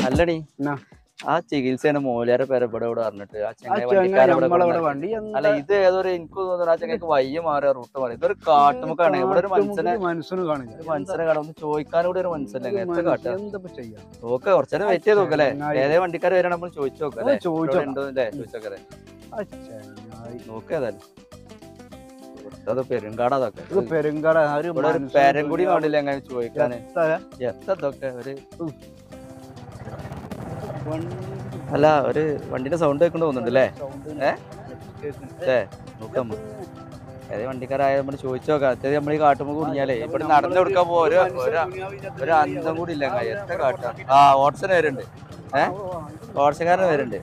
അല്ലടി എന്നാ? ആ ചികിത്സേനെ മോലിയാരെ പേരെ ഇവിടെ ഇവിടെ പറഞ്ഞിട്ട് ആ ആ ചെങ്ങായി ചെങ്ങായി വണ്ടിക്കാരെ ഇവിടെ നമ്മളവിടെ കൊണ്ടുവന്ന് വണ്ടി അല്ല ഇത് ഏതൊരു എനിക്ക് തോന്നുന്നു ആ ചെങ്ങായിക്ക് വയ്യ മാറിയ റൂട്ട് മാറി ഇതൊരു കാട്ടുമുക്കാണ് ഇവിടെ ഒരു മനുഷ്യനെ മനസ്സിന് കാണില്ല ഒരു മനുഷ്യനെ കാണാൻ ഒന്ന് ചോദിക്കാനും കൂടി ഒരു മനസ്സിലല്ലേ എത്ര കാട്ടുക എന്താ ചെയ്യാ നോക്ക കുറച്ചേരം വെയിറ്റ് ചെയ്ത് നോക്കല്ലേ ചെങ്ങായി. ഏതേ വണ്ടിക്കാർ വരണം നമ്മൾ ചോദിച്ചു നോക്കല്ലേ ചോദിച്ചോ ഉണ്ടോന്നല്ലേ ചോദിച്ചോക്കല്ലേ ആ ചെങ്ങായി. നോക്കേതായാലും അത് പെരുങ്കാട് അതൊക്കെ ഇത് പെരുങ്കട ഒരു ഇവിടെ ഒരു മനുഷ്യന് പേരും കൂടി കാണില്ല അങ്ങനെ ചോദിക്കാന് എത്ര എത്ര ഇതൊക്കെ ഒരു വണ്ടി അല്ല ഒരു വണ്ടിന്റെ സൗണ്ട് കേൾಕೊಂಡು തോന്നുന്നുണ്ട് അല്ലേ sound ഏ? കേൾക്കുന്നുണ്ട്. ഏ നോക്കാം ഏതേ വണ്ടിക്കാരായ നമ്മൾ ചോദിച്ചു നോക്കാം അത്യാവശ്യം നമ്മൾ ഈ കാട്ടുമ്പോ കുടിഞ്ഞാലേ ഇവിടെ നടന്നു കൊടുക്കാൻ പോ ഒരു ഒരു- ഒരു അന്തം കൂടി ഇല്ല അങ്ങ് എത്ര കാട്ടാ ആ ഓട്സന് വരുന്നുണ്ട് ഏ ഓട്സക്കാരൻ വരുന്നുണ്ട്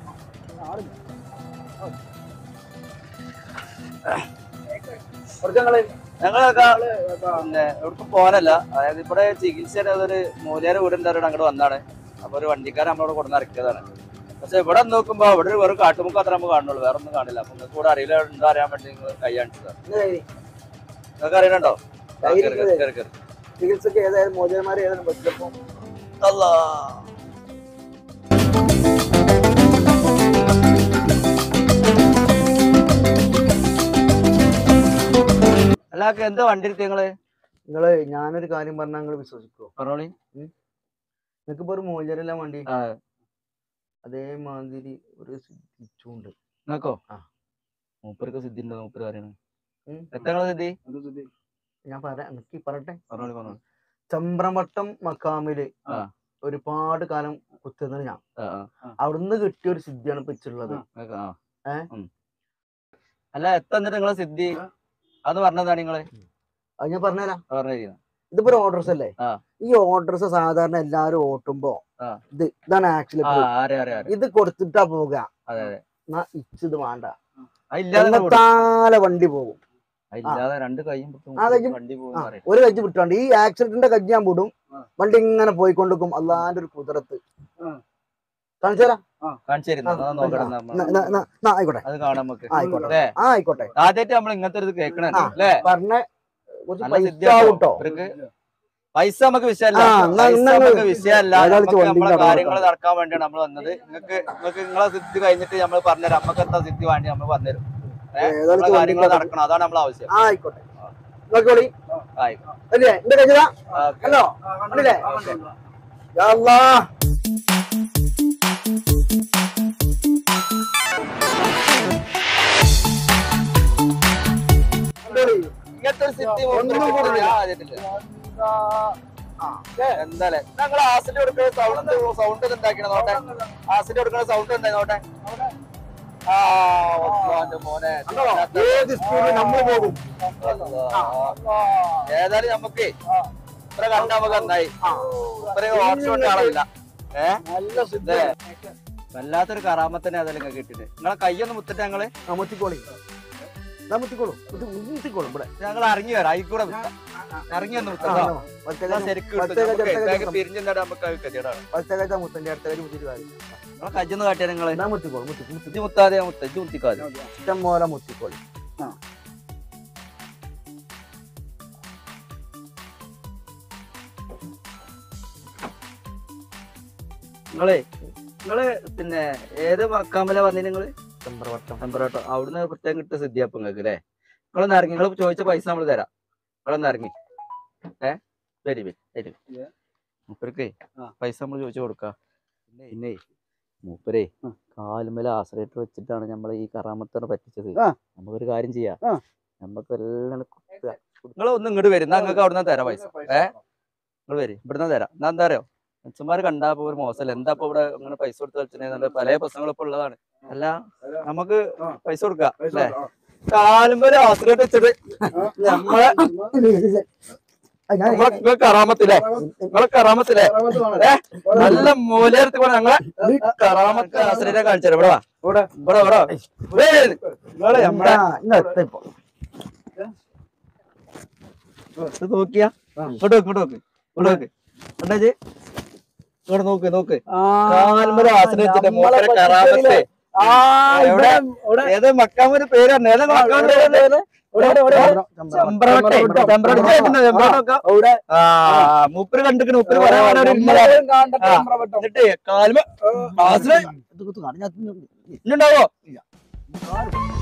ഞങ്ങളൊക്കെ പിന്നെ എവിടേക്കും പോകാനല്ല അതായത് ഇവിടെ ചികിത്സയുടെ അതൊരു മൂലയാര വീടുണ്ടായിരുന്നു അങ്ങോട്ട് വന്നാണ് അപ്പൊ ഒരു വണ്ടിക്കാരൻ നമ്മളോട് കൊടുന്ന് ഇറക്കിയതാണ് പക്ഷെ ഇവിടെ നോക്കുമ്പോ ഇവിടെ ഒരു വെറും കാട്ടുമുക്ക് അത്ര നമുക്ക് കാണുള്ളൂ വേറെ ഒന്നും കാണില്ല അപ്പൊ നിങ്ങൾക്ക് കൂടെ അറിയില്ല ഉണ്ടോ അറിയാൻ വേണ്ടി നിങ്ങൾ കൈ കാണിച്ചതാണ് നിങ്ങൾക്ക് അറിയണുണ്ടോ ആ, കേറ്, കേറ്, കേറ്, കേറ്. ചികിത്സക്ക് ഏതായാലും മോചന്മാരെ ഏതായാലും പറ്റില്ലപ്പോ അല്ലാ. അല്ല അതൊക്കെ എന്താ വണ്ടി എടുത്ത് നിങ്ങള് നിങ്ങള് ഞാനൊരു കാര്യം പറഞ്ഞാൽ നിങ്ങൾ വിശ്വസിക്കോ പറഞ്ഞോളി നിങ്ങൾക്ക് ഇപ്പൊ ഒരു മോചനെല്ലാം വണ്ടി ആ. അതേമാതിരി ഒരു സ്വിച്ചുണ്ട് നിങ്ങൾക്കോ ആ. മൂപ്പർക്ക് സിദ്ധി ഉണ്ടോ മൂപ്പര് പറയണത് ഉം. എത്ര നിങ്ങള് സിദ്ധി ഞാൻ പറയാം എനിക്ക് പറയട്ടെ പറഞ്ഞോളി പറഞ്ഞോളി ചമ്പ്രവട്ടം മക്കാമില് ആ. ഒരുപാട് കാലം കുത്തുന്നത് ഞാൻ ആ, ആ, അവിടുന്ന് കിട്ടിയ ഒരു സിദ്ധിയാണ് ഇപ്പൊ ഇച്ചുള്ളത് നിങ്ങക്ക് ആ. ഏ? ഉം. അല്ല എത്ര എന്നിട്ട് നിങ്ങളെ സിദ്ധി അത് പറഞ്ഞതാണ് നിങ്ങള് അത് ഞാൻ പറഞ്ഞുതരാം പറഞ്ഞിരിക്കുന്നത് ഇതിപ്പോ ഒരു ഓർഡർസ് അല്ലേ ആ. ഈ ഓർഡർസ് സാധാരണ എല്ലാരും ഓട്ടുമ്പോ ആ. ഇത് ഇതാണ് ആക്ച്വലി ആ അറിയാം അറിയാം അറിയാം ഇത് കൊടുത്തിട്ടാ പോവുക അതെ അതെ എന്നാ ഇച്ചിത് വേണ്ട അത് ഇല്ലാതെ നിങ്ങൾ വിടും. എന്നത്താലെ വണ്ടി പോകും അത് ഇല്ലാതെ രണ്ട് കൈയും പൊട്ടും ആ, കയ്യും- വണ്ടി പോകും ആ, പറയും ഒരു കജ്ജ് വിട്ടാണ്ട് ഈ ആക്സിഡന്റിന്റെ കജ്ജ് ഞാൻ വിടും വണ്ടി ഇങ്ങനെ പോയിക്കൊണ്ടിരിക്കും അല്ലാന്റെ ഒരു കുതിരത്ത് കാണിച്ചു തരാം കാണിച്ചു തരുന്നു അതാ നോക്കണം നമ്മ. ന- ന- ന- ന, ആയിക്കോട്ടെ അത് കാണാം നമുക്ക് ആയിക്കോട്ടെ. അല്ലേ ആ ആയിക്കോട്ടെ ആദ്യമായിട്ട് നമ്മൾ ഇങ്ങനത്തെ ഒരു ഇത് കേൾക്കണേ ആ. അല്ലേ പറഞ്ഞ കുറച്ച് നല്ല പൈസ സിദ്ധിയാട്ടോ. ആവും ട്ടോ ഇവർക്ക് പൈസ നമുക്ക് വിഷയമല്ല ആ, എന്നാ- പൈസ എന്നാ നമുക്ക് വിഷയമല്ല അയാൾക്ക് നമുക്ക് വണ്ടി നമ്മളെ ഉണ്ടാക്കണം. കാര്യങ്ങൾ നടക്കാൻ വേണ്ടിയാണ് നമ്മൾ വന്നത് നിങ്ങൾക്ക് നിങ്ങൾക്ക് നിങ്ങളെ സിദ്ധി കഴിഞ്ഞിട്ട് നമ്മൾ പറഞ്ഞുതരാം നമുക്ക് എന്താ സിദ്ധി വേണ്ടി നമ്മൾ പറഞ്ഞുതരും ഏഹ് ഏതായാലും നമ്മളെ കാര്യങ്ങൾ വണ്ടി നടക്കണം അതാണ് നമ്മളെ ആവശ്യം ആ ആയിക്കോട്ടെ നോക്കിക്കോളി ആയിക്കോട്ടെ. അല്ലേ എന്റെ കജ്ജതാ ആ, ഓക്കേ. ഹലോ കണ്ടില്ലേ യാ അല്ലാ. കണ്ടോളി. ഇങ്ങനത്തെ ഒരു സിദ്ധി ഒന്നും മൂപ്പർക്ക് കൂടെ ഞാൻ ആദ്യമായിട്ടില്ല. എന്താല്ലേ ഞങ്ങൾ ആസിഡ് കൊടുക്കുന്ന സൗണ്ട് സൗണ്ട് ഉണ്ടാക്കിയ നോട്ടെ ആസിഡ് കൊടുക്കുന്ന സൗണ്ട് എന്തായി നോട്ടെ ആ ഒസ്മാന്റെ മോനെ കണ്ടോ? ഏത് സ്പീഡിൽ നമ്മൾ പോകും ഏതായാലും നമുക്ക് ഇത്ര കണ്ട നമുക്ക് നന്നായി ഇത്രയും ഓപ്ഷൻ ആളില്ല ഏ നല്ല ഇതേ വല്ലാത്തൊരു കറാമത്തന്നെ അതെല്ലാം നിങ്ങൾക്ക് കിട്ടിയത് നിങ്ങളെ കയ്യൊന്ന് മുത്തിട്ട് ഞങ്ങള് ആ, മുത്തിക്കോളി ദാ മുത്തിക്കോളൂ മുത്തി- മുത്തിക്കോളും ഇവിടെ ഞങ്ങൾ ഇറങ്ങി വരാം ആയിക്കൂടെ മുത്താം. ഇറങ്ങി ഒന്ന് ആ, മുത്തോ ആ. ഒറ്റ കാര്യം- ശരിക്കും ഒറ്റ കാര്യം- ഒറ്റ കാര്യം- പിരിഞ്ഞെന്നാ നമുക്ക് അത് ഗതികേടാണ് ഒറ്റ കാര്യം മുത്തന്റെ അടുത്ത കാര്യം മുത്തിട്ട് കാര്യം നിങ്ങളെ കജ്ജൊന്ന് കാട്ടിയാ നിങ്ങള് എന്നാ മുത്തിക്കോളും മുത്തി മുത്തി ഇത് മുത്താതെ മുത്ത ഇത് മുത്തിക്കാതെ ഇഷ്ടം പോലെ മുത്തിക്കോളി നിങ്ങളെ നിങ്ങള് പിന്നെ ഏത് മക്കാമല പറഞ്ഞു നിങ്ങള് ചമ്പ്രവട്ടം നമ്പറോട്ടോ അവിടുന്ന് പ്രത്യേകം കിട്ടിയ സിദ്ധിയപ്പം നിങ്ങൾക്ക് അല്ലേ നിങ്ങളൊന്ന് ഇറങ്ങി നിങ്ങൾ ചോദിച്ച പൈസ നമ്മൾ തരാം നിങ്ങളൊന്ന് ഇറങ്ങി ഏ വരി വരി വരി മൂപ്പർക്ക് പൈസ നമ്മൾ ചോദിച്ചു കൊടുക്കാം പിന്നെ മൂപ്പരേ കാലുമല ആശ്രയിട്ട് വെച്ചിട്ടാണ് നമ്മൾ ഈ കറാമത്തോടെ പറ്റിച്ചത് ആ. നമുക്കൊരു കാര്യം ചെയ്യാം ആ. നമുക്ക് എല്ലാം നിങ്ങൾ ഒന്ന് ഇങ്ങോട്ട് വരും എന്നാ നിങ്ങൾക്ക് അവിടുന്ന് തരാം പൈസ ഏ നിങ്ങൾ വരും ഇവിടുന്ന് തരാം എന്നാ എന്താ അറിയോ അച്ഛന്മാർ കണ്ടാ ഇപ്പൊ ഒരു മോശമല്ല എന്താ ഇപ്പൊ ഇവിടെ ഇങ്ങനെ പൈസ കൊടുത്ത് കളിച്ചിട്ടുണ്ടെങ്കിൽ പല പ്രശ്നങ്ങളും ഇപ്പൊ ഉള്ളതാണ് അല്ല നമുക്ക് പൈസ കൊടുക്കാം അല്ലേ കാലുമ്പോ ആശ്രയിട്ട് വെച്ചിട്ട് നമ്മളെ നമ്മളെ നിങ്ങളെ കറാമത്തില്ലേ നിങ്ങളെ കറാമത്തില്ലേ ഏ? നല്ല മൂലയർത്തി കൂടെ ഞങ്ങളെ കറാമത്ത് ആശ്രയിനെ കാണിച്ചു ഇവിടെ വാ ഇവിടെ ഇവിടെ ഇവിടെ വാ. ഇവിടെ ഇരി. നിങ്ങള് നമ്മളെ ഇപ്പൊ ഇത് നോക്കിയാ ഇങ്ങോട്ട് നോക്ക് ഇങ്ങോട്ട് നോക്ക് ഇങ്ങോട്ട് നോക്ക് കണ്ടാ ഇജ്ജ്? ഇങ്ങോട്ട് നോക്ക് നോക്ക് കാൽമല ആശ്രയിച്ചിട്ട് മൂപ്പരെ കറാമത്ത് എവിടെ? ഏത് മക്കാമൊരു പേരാണ് ഏതാ മക്കാമൊരു പേര് ചെമ്പ്രവട്ടെ ചെമ്പ്രവട്ടെ കേട്ടിട്ടുണ്ടോ? ചെമ്പ്രവട്ടമൊക്കെ? അവിടെ ആ മൂപ്പര് കണ്ടിക്കണ് മൂപ്പര് പറയാൻ നമ്മളെയും കാണട്ടെ ആ. ചെമ്പ്രവട്ടം. എന്നിട്ട് കാലുമ ക്ലാസ്സില് ഇത് കുത്ത് കാണി, ഞാൻ തിന്നു. ഇന്നുണ്ടാവോ കാല്